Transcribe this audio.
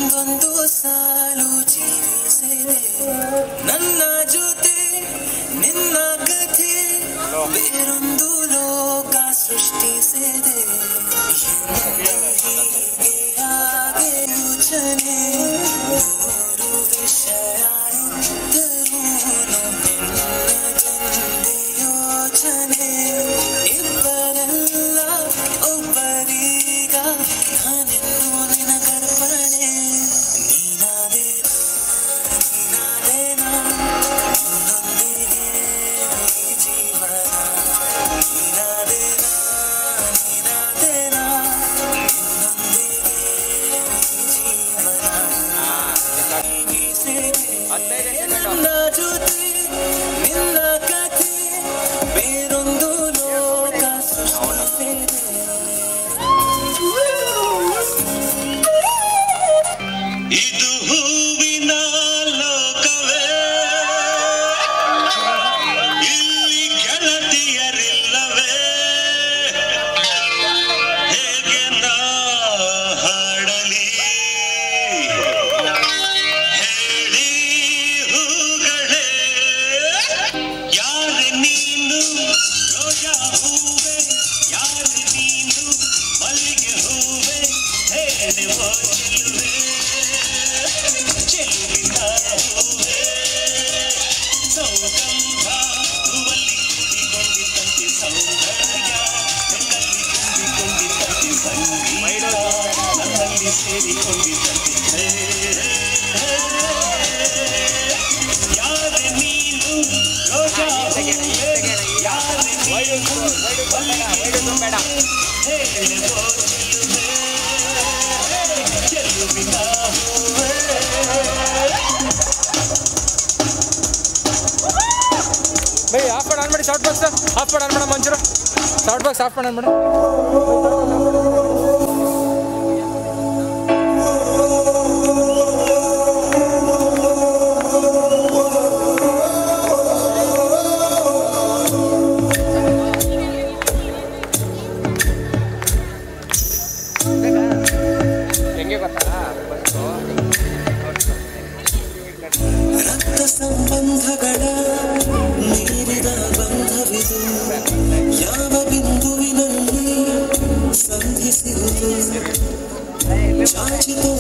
ಒಂದೊಂದು ಸಾಲು ಜೀವಿಸಿದೆ ನನ್ನ ಜೊತೆ ನಿನ್ನ ಕಥೆ ಬೇರೊಂದು ಲೋಕ ಸೃಷ್ಟಿಸಿದೆ ಹೀಗೆ ಹಾಗೆ ಯೋಚನೆ ನೂರು ವಿಷಯ ಇದ್ದರೂ ನಿನ್ನದೊಂದೇ ಯೋಚನೆ ಇಬ್ಬರಲ್ಲ ಒಬ್ಬರೀಗ ನಾನೆಂದು ನಿನ ಗರ್ಭಣೆ ನೀನಾದೆ ನೀನಾದೇನಾ ನಿನ್ನೊಂದಿಗೆ ಈ ಜೀವನ ನೀನಾದೇನಾ ನೀನಾದೇನಾ ನಿನ್ನೊಂದಿಗೆ ಈ ಜೀವನ ನನ್ನ ಜೊತೆ ನಿನ್ನ ಕಥೆ ಬೇರೊಂದು ಲೋಕ ಸೃಷ್ಟಿಸಿದೆ ಇದು ಹೂವಿನ ಲೋಕವೇ ಇಲ್ಲಿ ಗೆಳತಿಯರಿಲ್ಲವೇ ಹೇಗೆ ನಾ ಹಾಡಲಿ ಹೇಳಿ ಹೂಗಳೇ ಯಾರೆ ನೀನು ರೋಜಾ ಹೂವೆ ಯಾರೆ ನೀನು ಮಲ್ಲಿಗೆ ಹೂವೆ ಹೇಳಿ ಓ ಚೆಲುವೆ ಚೆಲುವಿನ ಹೂವೆ ಸೌಗಂಧ ಹೂವಲ್ಲಿ ಕೂಡಿಕೊಂಡಿದ್ದಂತೆ ಸೌಂದರ್ಯ ಹೆಣ್ಣಲ್ಲಿ ತುಂಬಿಕೊಂಡಿದ್ದಂತೆ ಸಂಗೀತ ನನ್ನಲ್ಲಿ ಸೇರಿಕೊಂಡಿದ್ದಂತೆ ಯಾರೆ ನೀನು ರೋಜಾ ಹೂವೆ ಯಾರೆ ನೀನು ಮಲ್ಲಿಗೆ ಹೂವೆ ಹೇಳಿ ಓ ಚೆಲುವೆ ಚೆಲುವಿನ ಹೂವೆ ಬೈ ಆಫ್ ಮಾಡಿ ಆನ್ ಮಾಡಿ ಸೌಟ್ ಬಾಕ್ಸ್ ಆಫ್ ಮಾಡಿ ಆನ್ ಮಾಡ ಮಂಚೂರು ಸೌಟ್ ಬಾಕ್ಸ್ ಆಫ್ ಮಾಡಿ ಆನ್ ಮಾಡು ಹೆಂಗೆ ಗೊತ್ತಾ ರಕ್ತ ಸಂಬಂಧಗಳ ಮೀರಿದ ಬಂಧವಿದು ಯಾವ ಬಿಂದುವಿನಲ್ಲಿ ಸಂಧಿಸಿರುವುದು ಚಾಚಿತು